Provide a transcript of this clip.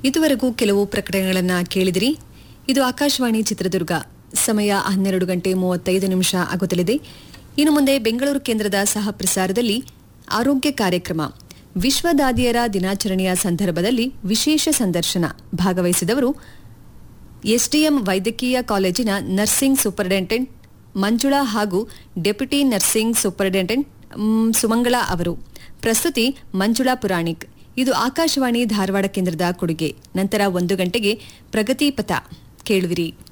ಇದುವರೆಗೂ ಕೆಲವು ಪ್ರಕಟಣೆಗಳನ್ನು ಕೇಳಿದಿರಿ ಇದು ಆಕಾಶವಾಣಿ ಚಿತ್ರದುರ್ಗ ಸಮಯ ಹನ್ನೆರಡು ಗಂಟೆ ಮೂವತ್ತೈದು ನಿಮಿಷ ಆಗುತ್ತಲಿದೆ ಇನ್ನು ಮುಂದೆ ಬೆಂಗಳೂರು ಕೇಂದ್ರದ ಸಹ ಪ್ರಸಾರದಲ್ಲಿ ಆರೋಗ್ಯ ಕಾರ್ಯಕ್ರಮ ವಿಶ್ವ ದಾದಿಯರ ದಿನಾಚರಣೆಯ ಸಂದರ್ಭದಲ್ಲಿ ವಿಶೇಷ ಸಂದರ್ಶನ ಭಾಗವಹಿಸಿದವರು ಎಸ್ಡಿಎಂ ವೈದ್ಯಕೀಯ ಕಾಲೇಜಿನ ನರ್ಸಿಂಗ್ ಸೂಪರಿಂಟೆಂಡೆಂಟ್ ಮಂಜುಳಾ ಹಾಗೂ ಡೆಪ್ಯೂಟಿ ನರ್ಸಿಂಗ್ ಸೂಪರಿಂಟೆಂಡೆಂಟ್ ಮ್, ಸುಮಂಗಳಾ ಅವರು ಪ್ರಸ್ತುತಿ ಮಂಜುಳಾ ಪುರಾಣಿಕ್ ಇದು ಆಕಾಶವಾಣಿ ಧಾರವಾಡ ಕೇಂದ್ರದ ಕೊಡುಗೆ ನಂತರ ಒಂದು ಗಂಟೆಗೆ ಪ್ರಗತಿ ಪಥ ಕೇಳುವಿರಿ